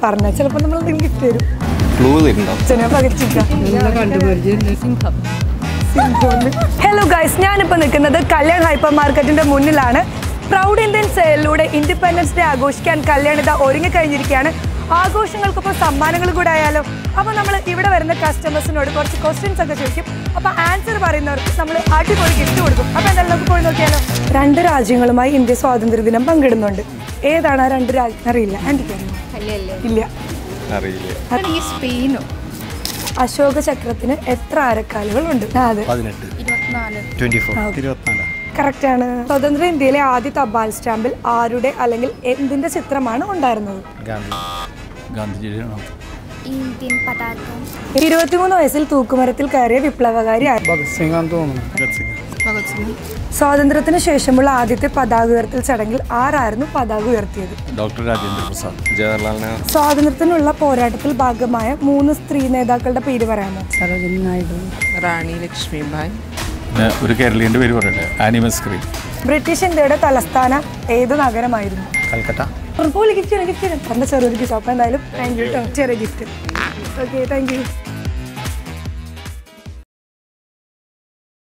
പറഞ്ഞാൽ ചിലപ്പോൾ നമ്മൾ എന്തെങ്കിലും ഗിഫ്റ്റ് തരും ക്ലൂ തരുന്നുണ്ടോ ചെറിയ പകച്ചിക്ക ഹലോ ഗൈസ് ഞാനിപ്പോൾ നിൽക്കുന്നത് കല്യാൺ ഹൈപ്പർ മാർക്കറ്റിന്റെ മുന്നിലാണ് പ്രൗഡ് ഇന്ത്യൻ സെയിലിലൂടെ ഇൻഡിപെൻഡൻസ് ഡേ ആഘോഷിക്കാൻ കല്യാൺ ഇതാ ഒരുങ്ങി കഴിഞ്ഞിരിക്കുകയാണ് ആഘോഷങ്ങൾക്കൊപ്പം സമ്മാനങ്ങൾ കൂടെ ആയാലോ അപ്പോൾ നമ്മൾ ഇവിടെ വരുന്ന കസ്റ്റമേഴ്സിനോട് കുറച്ച് ക്വസ്റ്റ്യൻസ് ഒക്കെ ചോദിക്കും അപ്പോൾ ആൻസർ പറയുന്നവർക്ക് നമ്മൾ അടിപൊളി ഗിഫ്റ്റ് കൊടുക്കും അപ്പോൾ എന്തായാലും നമുക്ക് പോയി നോക്കിയാലോ രണ്ട് രാജ്യങ്ങളുമായി ഇന്ത്യ സ്വാതന്ത്ര്യ ദിനം പങ്കിടുന്നുണ്ട് ഏതാണ് ആ രണ്ട് രാജ്യം അറിയില്ല ആൻറ്റിക്ക് അറിയോ? ഇല്ല അറിയില്ല ഈ സ്പെയിനോ അശോക ചക്രത്തിന് എത്ര അരക്കാലുകൾ ഉണ്ട് ആ, അതെ പതിനെട്ട് ഇരുപത്തിനാല് ട്വന്റി ഫോർ ഇരുപത്തിനാല് കറക്റ്റ് ആണ് സ്വതന്ത്ര ഇന്ത്യയിലെ ആദ്യ തപാൽ സ്റ്റാമ്പിൽ ആരുടെ അല്ലെങ്കിൽ എന്തിന്റെ ചിത്രമാണ് ഉണ്ടായിരുന്നത് ഗാന്ധി ഗാന്ധിജിയുടെ ഇന്ത്യൻ പതാക ഇരുപത്തിമൂന്ന് വയസ്സിൽ തൂക്കുമരത്തിൽ കയറിയ വിപ്ലവകാരി ആര്? ഭഗത് സിംഗ് ആണെന്ന് തോന്നുന്നു ഭഗത് സിംഗ് സ്വാതന്ത്ര്യത്തിന് ശേഷമുള്ള ആദ്യത്തെ പതാക ഉയർത്തൽ ചടങ്ങിൽ ആരായിരുന്നു പതാക ഉയർത്തിയത് ഡോക്ടർ രാജേന്ദ്ര പ്രസാദ് ജവഹർലാൽ നെഹ്റു സ്വാതന്ത്ര്യത്തിനുള്ള പോരാട്ടത്തിൽ ഭാഗമായ മൂന്ന് സ്ത്രീ നേതാക്കളുടെ പേര് പറയാമോ സരോജിനി നായിഡു റാണി ലക്ഷ്മിബായി പിന്നെ ഒരു കേരളീയൻ്റെ പേര് പറയട്ടെ ആനിമസ് സ്ക്രീൻ ബ്രിട്ടീഷ് ഇന്ത്യയുടെ തലസ്ഥാനം ഏത് നഗരമായിരുന്നു കൽക്കട്ട പോലെ ഗിഫ്റ്റ് ഗിഫ്റ്റ് തന്റെ ചെറിയൊരു ഗിഫ്റ്റ് അപ്പോൾ എന്തായാലും താങ്ക് യു കേട്ടോ ചെറിയ ഗിഫ്റ്റ് ഓക്കെ താങ്ക് യു